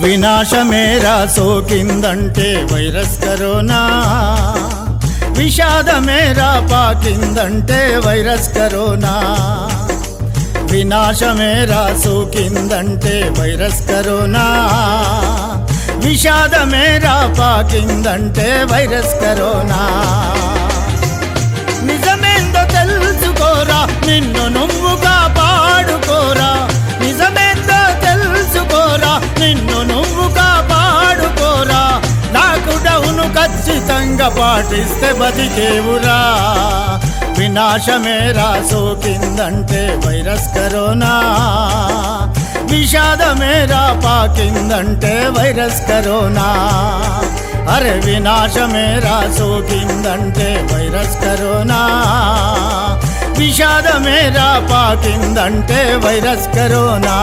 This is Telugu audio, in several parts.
వినాశమేరా సోకిందంటే వైరస్ కరోనా విషాదమేరా పాకిందంటే వైరస్ కరోనా వినాశమేరా సోకిందంటే వైరస్ కరోనా విషాదమేరా పాకిందంటే వైరస్ కరోనా నిజమేందో తెలుసుకోరా నిన్ను నువ్వు కాపాడుకోరా నిజమేందో తెలుసుకోరా నిన్ను నువ్వు కాపాడుకోరా లాక్డౌన్ ఖచ్చితంగా పాటిస్తే బతికేవురా వినాశమేరా సోకిందంటే వైరస్ కరోనా విషాదమేరా పాకిందంటే వైరస్ కరోనా అరే వినాశమేరా సోకిందంటే వైరస్ కరోనా విషాదమేరా పాకిందంటే వైరస్ కరోనా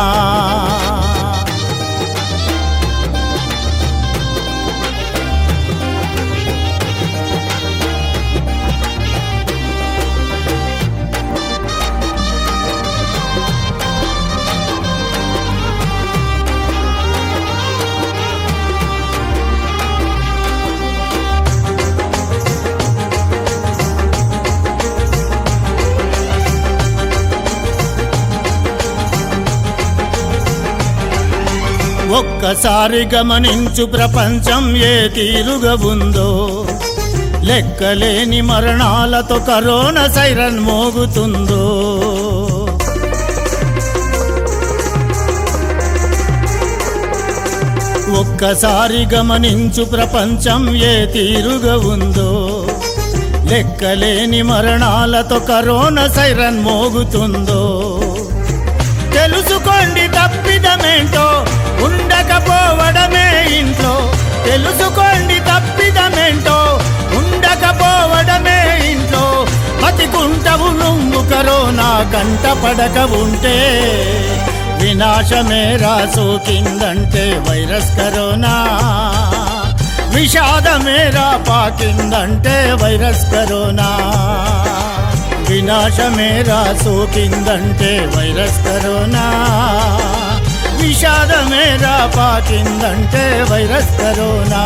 ఒక్కసారి గమనించు ప్రపంచం ఏ తీరుగా ఉందో లెక్కలేని మరణాలతో కరోనా సైరన్ మోగుతుందో ఒక్కసారి గమనించు ప్రపంచం ఏ తీరుగా ఉందో లెక్కలేని మరణాలతో కరోనా సైరన్ మోగుతుందో తెలుసుకోండి తప్పిదమేంటో ఉండకపోవడమే ఇంట్లో తెలుసుకోండి తప్పిదమేంటో ఉండకపోవడమే ఇంట్లో బతికుంటవు నువ్వు కరోనా కంట పడక ఉంటే వినాశమేరా సోకిందంటే వైరస్ కరోనా విషాదమేరా పాకిందంటే వైరస్ కరోనా వినాశమేరా సోకిందంటే వైరస్ కరోనా విషాదమేరా పాకిందంటే వైరస్ కరోనా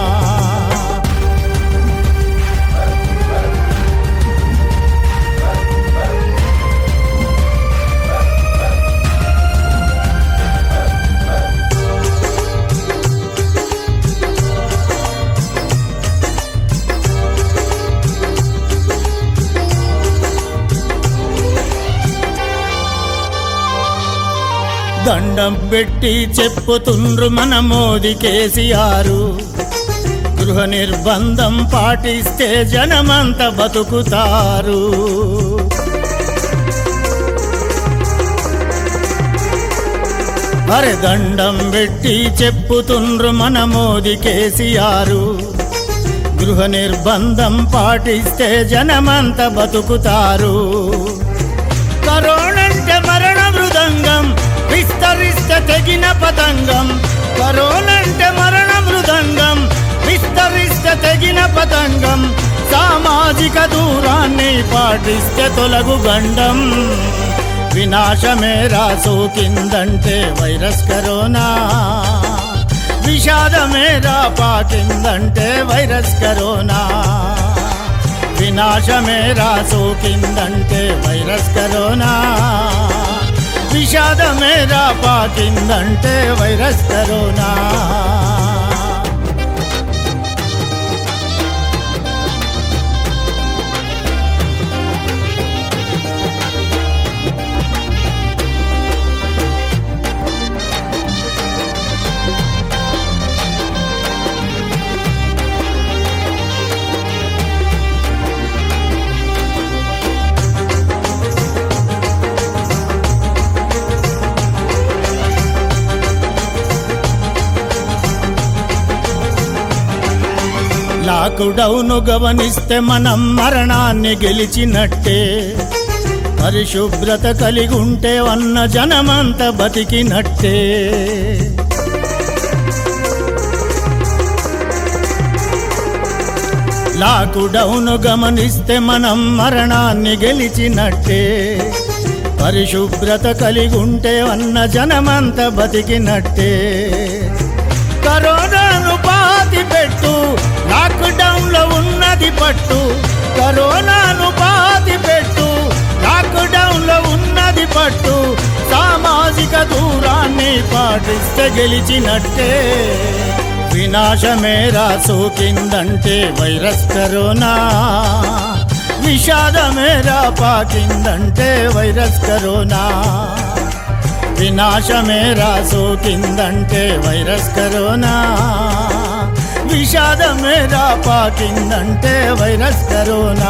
దండం పెట్టి చెప్పుతుండ్రు మన మోదీ కేసీఆర్ గృహ నిర్బంధం పాటిస్తే జనమంత బతుకుతారు అరే దండం పెట్టి చెప్పుతుండ్రు మన మోదీ కేసీఆర్ గృహ నిర్బంధం పాటిస్తే జనమంత బతుకుతారు కరోనంటే మరణ మృదంగం విస్తరిస్తే తెగిన పతంగం కరోనంటే మరణ మృదంగం విస్తరిస్తే తెగిన పతంగం సామాజిక దూరాన్ని పాటిస్తే తొలగు గండం వినాశమేరా సోకిందంటే వైరస్ కరోనా విషాదమేరా పాకిందంటే వైరస్ కరోనా వినాశమేరా సోకిందంటే వైరస్ కరోనా విషాదమేరా పాకిందంటే వైరస్ కరోనా లాక్డౌన్ గమనిస్తే మనం మరణాన్ని గెలిచినట్టే పరిశుభ్రత కలిగి ఉంటే అన్న జనమంత బతికినట్టే లాక్డౌన్ గమనిస్తే మనం మరణాన్ని గెలిచినట్టే పరిశుభ్రత కలిగి ఉంటే అన్న జనమంత బతికినట్టే కరోనాను పాతి పెట్టు లాక్డౌన్ లో ఉన్నది పట్టు కరోనాను పాతి పెట్టు లాక్డౌన్ లో ఉన్నది పట్టు సామాజిక దూరాన్ని పాటిస్తే గెలిచినట్టే వినాశమేరా సోకిందంటే వైరస్ కరోనా విషాదమేరా పాకిందంటే వైరస్ కరోనా వినాశమేరా సోకిందంటే వైరస్ కరోనా విషాదమేరా పాకిందంటే వైరస్ కరోనా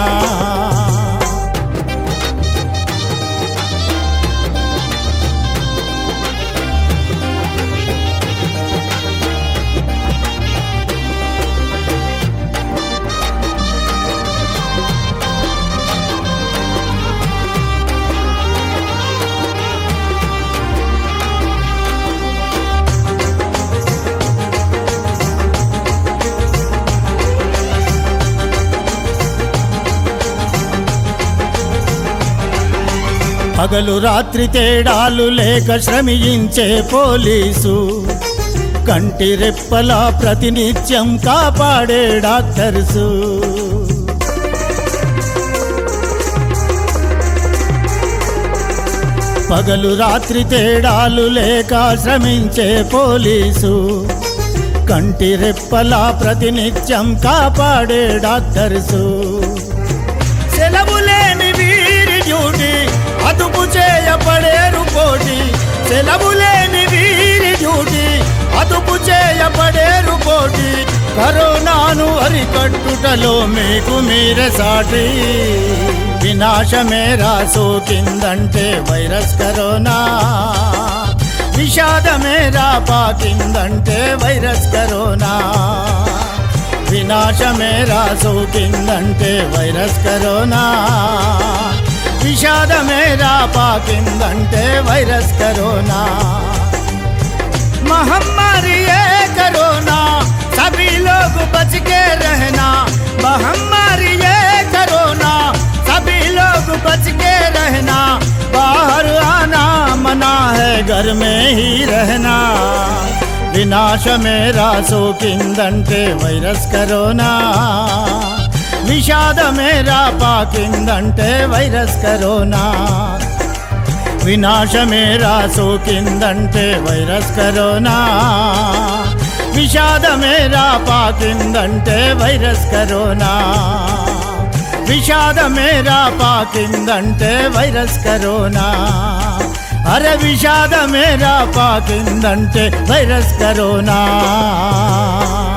పగలు రాత్రి తేడాలు లేక శ్రమించే పోలీసు కంటి రెప్పలా ప్రతినిత్యం కాపాడే డాక్టర్సు పగలు రాత్రి తేడాలు లేక శ్రమించే పోలీసు కంటి రెప్పలా ప్రతినిత్యం కాపాడే డాక్టర్సు సెలవు లేని వీరి డ్యూటీ అదుపు చేయబడేరు పోటీ సెలవు లేని వీరి డ్యూటీ అదుపు చేయబడేరు పోటీ కరోనాను అరికట్టుటలో మీకు మీరే సాటి వినాశమేరా సోకిందంటే వైరస్ కరోనా విషాదమేరా పాకిందంటే వైరస్ కరోనా వినాశమేరా సోకిందంటే వైరస్ కరోనా విషాదమేరా పాకిందంటే వైరస్ కరోనా महामारी है करोना सभी लोग बच के रहना महामारी है करोना सभी लोग बच के रहना बाहर आना मना है घर में ही रहना వినాశ మేరా సోకిందంటే వైరస్ కరోనా విషాద మేరా పాకిందంటే వైరస్ కరోనా వినాశమేరా సోకిందంటే వైరస్ కరోనా విషాదమేరా పాకిందంటే వైరస్ కరోనా విషాదమేరా పాకిందంటే వైరస్ కరోనా అరే విషాదమేరా పాకిందంటే వైరస్ కరోనా